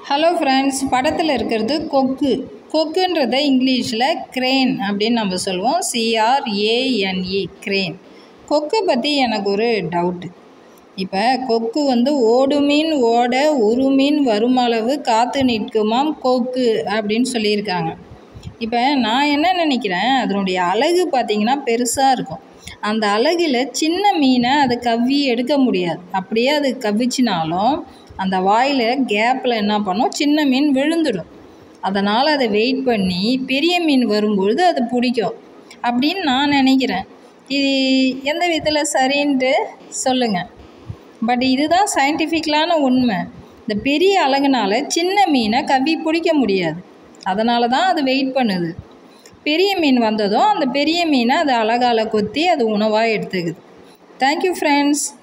hello friends படத்தில் இருக்கிறது கொக்கு கொக்குன்றத இங்கிலீஷில் கிரேன் அப்படின்னு நம்ம சொல்லுவோம் சிஆர்ஏஎன்இ கிரேன் கொக்கு பற்றி எனக்கு ஒரு டவுட்டு இப்போ கொக்கு வந்து ஓடு மீன் ஓட ஒரு மீன் வருமளவு காத்து நிற்குமாம் கொக்கு அப்படின்னு சொல்லியிருக்காங்க இப்போ நான் என்ன நினைக்கிறேன் அதனுடைய அழகு பார்த்திங்கன்னா பெருசாக இருக்கும் அந்த அழகில் சின்ன மீனை அது கவ்வி எடுக்க முடியாது அப்படியே அது கவ்விச்சினாலும் அந்த வாயில் கேப்பில் என்ன பண்ணும் சின்ன மீன் விழுந்துடும் அதனால் அதை வெயிட் பண்ணி பெரிய மீன் வரும்பொழுது அது பிடிக்கும் அப்படின்னு நான் நினைக்கிறேன் இது எந்த விதத்தில் சரின்ட்டு சொல்லுங்கள் பட் இதுதான் சயின்டிஃபிக்கலான உண்மை இந்த பெரிய அழகுனால சின்ன மீனை கவ்வி பிடிக்க முடியாது அதனால தான் அது வெயிட் பண்ணுது பெரிய மீன் வந்ததும் அந்த பெரிய மீனை அது அழகால் கொத்தி அது உணவாக எடுத்துக்குது தேங்க்யூ ஃப்ரெண்ட்ஸ்